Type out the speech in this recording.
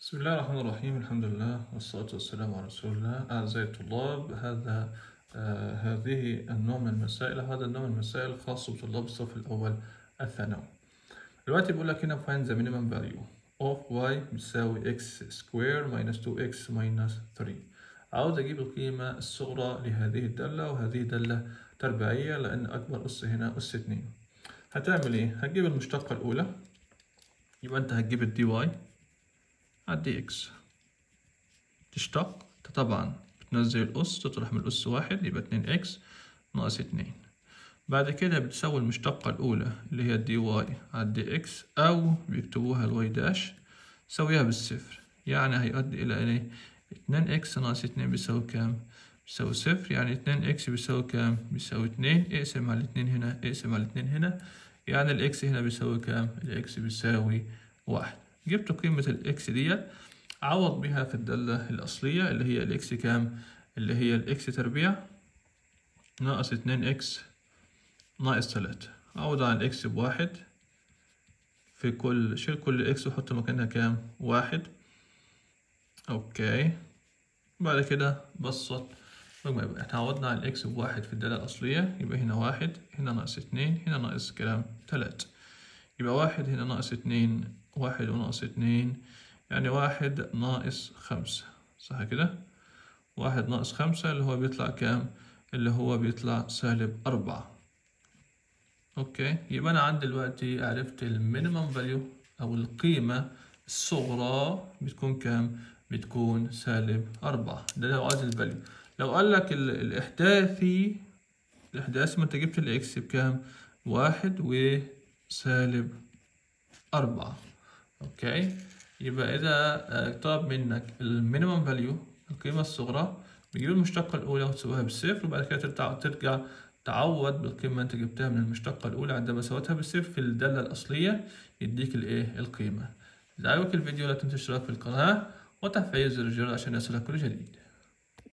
بسم الله الرحمن الرحيم الحمد لله والصلاة والسلام على رسول الله أعزائي الطلاب هذا آه هذه النوع من المسائل هذا النوع من المسائل خاص بطلاب الصف الأول الثانوي دلوقتي بيقول لك هنا find the minimum value of y بتساوي x square minus 2x minus 3 عاوز أجيب القيمة الصغرى لهذه الدالة وهذه دالة تربيعية لأن أكبر أس هنا أس 2 هتعمل إيه؟ هتجيب المشتقة الأولى يبقى أنت هتجيب الدي واي على الدي اكس تشتق انت طبعا بتنزل الأس تطرح من الأس واحد يبقى اتنين اكس ناقص اتنين بعد كده بتساوي المشتقة الأولى اللي هي الدي واي على الدي اكس أو بيكتبوها الواي داش سويها بالصفر يعني هيؤدي إلى إيه اتنين اكس ناقص اتنين بيساوي كام؟ بيساوي صفر يعني اتنين اكس بيساوي كام؟ بيساوي اتنين اقسم على الاتنين هنا اقسم على الاتنين هنا يعني الاكس هنا بيساوي كام؟ الاكس بيساوي واحد جبت قيمة الاكس ديت عوض بها في الدالة الأصلية اللي هي الاكس كام؟ اللي هي الاكس تربيع ناقص اتنين اكس ناقص تلاتة عوض عن الاكس بواحد في كل شيل كل اكس وحط مكانها كام؟ واحد اوكي بعد كده بسط يبقى احنا عوضنا عن الاكس بواحد في الدالة الأصلية يبقى هنا واحد هنا ناقص اتنين هنا ناقص كام؟ تلاتة يبقى واحد هنا ناقص اتنين واحد وناقص اتنين يعني واحد ناقص خمسة صح كده واحد ناقص خمسة اللي هو بيطلع كام اللي هو بيطلع سالب أربعة أوكي يبقى أنا عندي دلوقتي عرفت المينيمم فاليو أو القيمة الصغرى بتكون كام بتكون سالب أربعة ده لو عايز الفاليو لو قال لك الإحداثي الإحداثي ما أنت جبت الإكس بكام واحد وسالب أربعة اوكي يبقى اذا طلب منك المينيمم فاليو القيمه الصغرى بتجيب المشتقه الاولى وتساويها بالصفر وبعد كده ترجع ترجع تعوض بالقيمه انت جبتها من المشتقه الاولى عندما سويتها بالصفر في الداله الاصليه يديك الايه القيمه اذا عجبك الفيديو لا تنسى الاشتراك في القناه وتفعيل زر الجرس عشان يصلك كل جديد